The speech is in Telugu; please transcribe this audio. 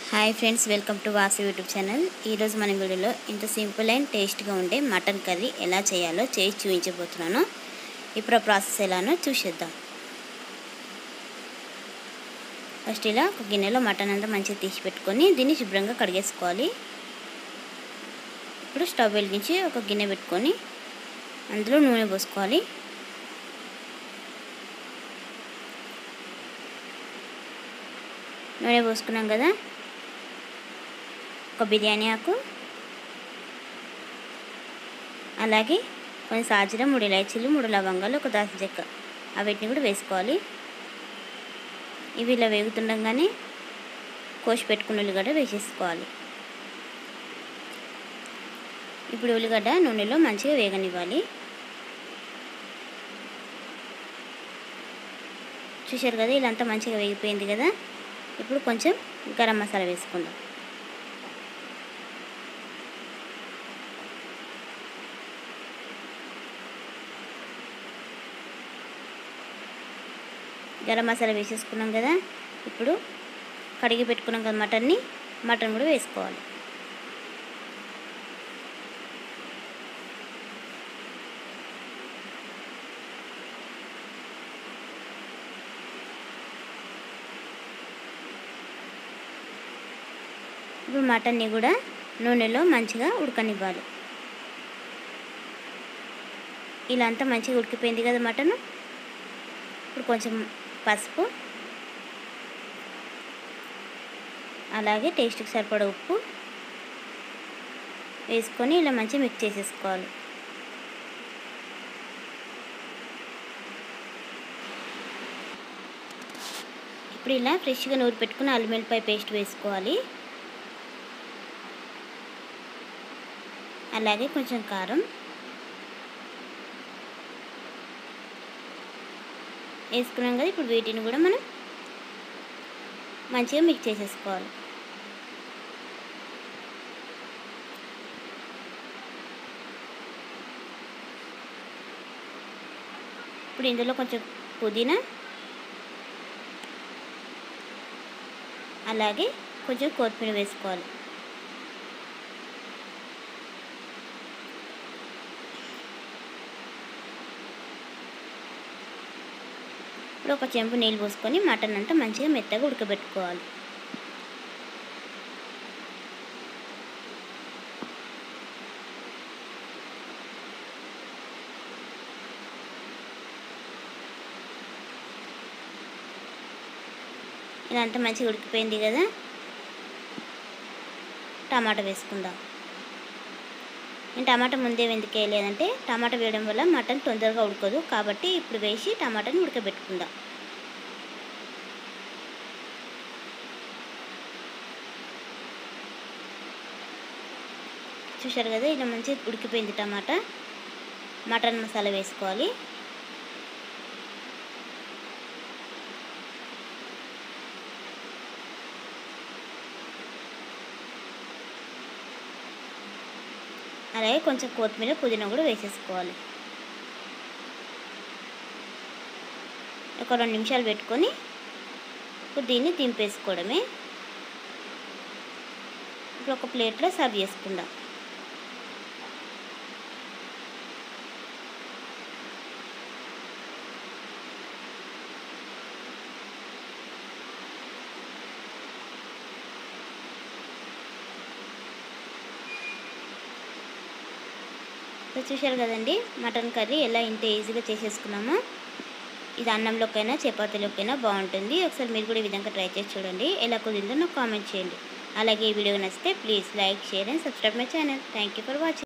hi friends welcome to Vasu YouTube channel ఈరోజు మన వీడియోలో ఇంత సింపుల్ అండ్ టేస్ట్గా ఉండే మటన్ కర్రీ ఎలా చేయాలో చేసి చూపించబోతున్నాను ఇప్పుడు ఆ ప్రాసెస్ ఎలానో చూసేద్దాం ఫస్ట్ ఇలా ఒక గిన్నెలో మటన్ అంతా మంచిగా తీసి పెట్టుకొని దీన్ని శుభ్రంగా కడిగేసుకోవాలి ఇప్పుడు స్టవ్ వెలిగించి ఒక గిన్నె పెట్టుకొని అందులో నూనె పోసుకోవాలి నూనె పోసుకున్నాం కదా ఒక బిర్యానీ ఆకు అలాగే కొన్ని సాజీర మూడు ఇలాచీలు మూడు లవంగాలు ఒక దాసి చెక్క వీటిని కూడా వేసుకోవాలి ఇవి ఇలా వేగుతుండగానే కోసి పెట్టుకున్న ఉల్లిగడ్డ వేసేసుకోవాలి ఇప్పుడు ఉల్లిగడ్డ నూనెలో మంచిగా వేగనివ్వాలి చూశారు కదా ఇలా అంతా మంచిగా వేగిపోయింది కదా ఇప్పుడు కొంచెం గరం మసాలా వేసుకుందాం గరం మసాలా వేసేసుకున్నాం కదా ఇప్పుడు కడిగి పెట్టుకున్నాం కదా మటన్ని మటన్ కూడా వేసుకోవాలి ఇప్పుడు మటన్ని కూడా నూనెలో మంచిగా ఉడకనివ్వాలి ఇలా అంతా మంచిగా ఉడికిపోయింది కదా మటన్ ఇప్పుడు కొంచెం పసుపు అలాగే టేస్ట్కి సరిపడా ఉప్పు వేసుకొని ఇలా మంచిగా మిక్స్ చేసేసుకోవాలి ఇప్పుడు ఇలా ఫ్రెష్గా నూరు పెట్టుకుని అల్లిమిల్లిపాయ పేస్ట్ వేసుకోవాలి అలాగే కొంచెం కారం వేసుకున్నాం కదా ఇప్పుడు వీటిని కూడా మనం మంచిగా మిక్స్ చేసేసుకోవాలి ఇప్పుడు ఇందులో కొంచెం పుదీనా అలాగే కొంచెం కొత్తిమీర వేసుకోవాలి ఇప్పుడు ఒక చెంపు నీళ్ళు పోసుకొని మటన్ అంతా మంచిగా మెత్తగా ఉడకబెట్టుకోవాలి ఇదంతా మంచిగా ఉడికిపోయింది కదా టమాటా వేసుకుందాం నేను టమాటా ముందే ఎందుకు వేయలేదంటే టమాటా వేయడం వల్ల మటన్ తొందరగా ఉడకదు కాబట్టి ఇప్పుడు వేసి టమాటాని ఉడకబెట్టుకుందాం చూశారు కదా ఇలా మంచిగా ఉడికిపోయింది టమాటా మటన్ మసాలా వేసుకోవాలి అలాగే కొంచెం కొత్తిమీర పుదీనా కూడా వేసేసుకోవాలి ఒక రెండు నిమిషాలు పెట్టుకొని ఇప్పుడు దీన్ని దింపేసుకోవడమే ఇప్పుడు ఒక ప్లేట్లో సర్వ్ చేసుకుందాం చూశారు కదండి మటన్ కర్రీ ఎలా ఇంత ఈజీగా చేసేసుకున్నామో ఇది అన్నంలోకైనా చపాతీలోకైనా బాగుంటుంది ఒకసారి మీరు కూడా ఈ విధంగా ట్రై చేసి చూడండి ఎలా కుదిరిందో నాకు కామెంట్ చేయండి అలాగే ఈ వీడియో నచ్చితే please like share and subscribe my channel thank you for watching